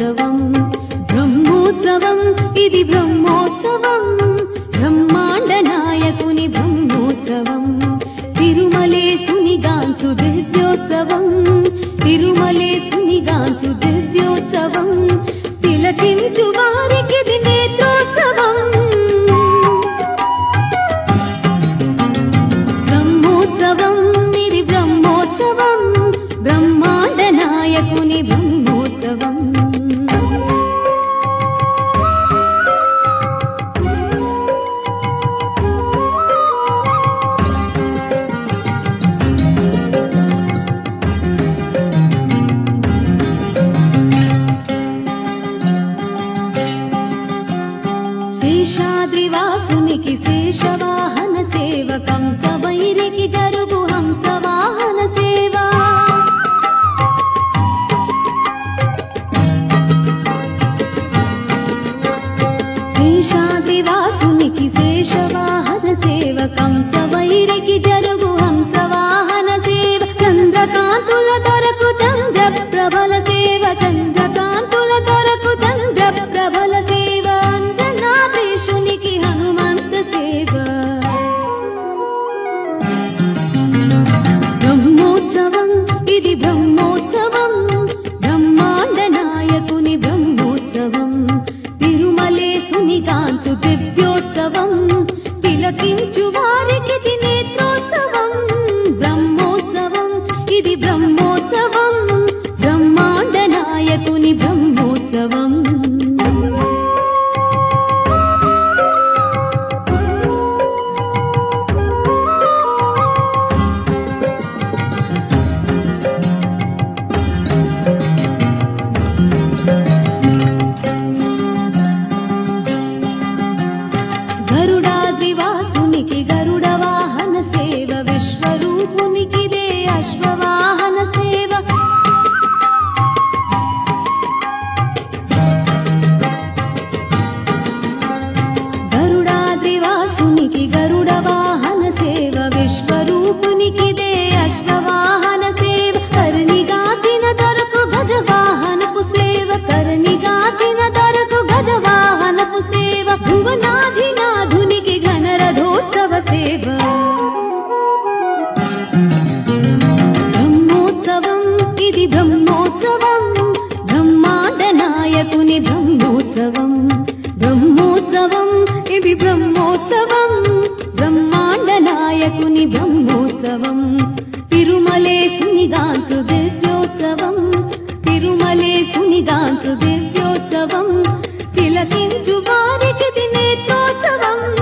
బ్రహ్మోత్సవం బ్రహ్మోత్సవం ఇది బ్రహ్మోత్సవం బ్రహ్మాండ నాయకుని బ్రహ్మోత్సవం తిరుమలేసునిగాంచు దివ్యోత్సవం తిరుమలేసునిగాంచు దివ్యోత్సవం తిలకించు వారికి ఇది నేత్రోత్సవం బ్రహ్మోత్సవం ఇది బ్రహ్మోత్సవం బ్రహ్మాండ నాయకుని బ్రహ్మోత్సవం శేషాద్రివాసునికి శేషవాహన సేవకం సవైరికి జరుగు హంసవాహన సేవ శేషాద్రివాసునికి శేషవాహన సేవకం సవైరికి జరుగు హంసవాహన సేవ చంద్రకాంతుల దొరకు చంద్ర ప్రభల సేవ చంద్రకాంతుల దొరకు చంద్ర ప్రభల సేవ అంజనాభీషునికి హనుమంత సేవ బ్రహ్మోత్సవం ఇది బ్రహ్మోత్సవం బ్రహ్మాండ నాయకుని బ్రహ్మోత్సవం తిరుమలేసుని కాంచు దివ్యోత్సవం తిలకించు వారికి ఇది నేత్రోత్సవం బ్రహ్మోత్సవం ఇది బ్రహ్మోత్సవం బ్రహ్మాండ నాయకుని బ్రహ్మోత్సవం గరుడాద్రివాసునికి గరుడ వాహన సేవ విశ్వరూపునికిదే అశ్వవాహన సేవ గరుడాద్రివాసునికి గరుడ వాహన సేవ విశ్వరూపునికిదే అశ్వవాహన సేవ కర్ణిగాచిన దొరకు గజవాహనపు సేవ కర్ణిగాచిన దొరకు గజవాహనపు సేవ భువనాధినాధునికి ఘనరథోత్సవ సేవ బ్రహ్మోత్సవం ఇది బ్రహ్మోత్సవం బ్రహ్మాండ నాయకుని బ్రహ్మోత్సవం బ్రహ్మోత్సవం ఇది బ్రహ్మోత్సవం బ్రహ్మాండ నాయకుని బ్రహ్మోత్సవం తిరుమలేసునిగాంచు దివ్యోత్సవం తిరుమలేసునిగాంచు దివ్యోత్సవం తిలకించు వారికి ఇది నేత్రోత్సవం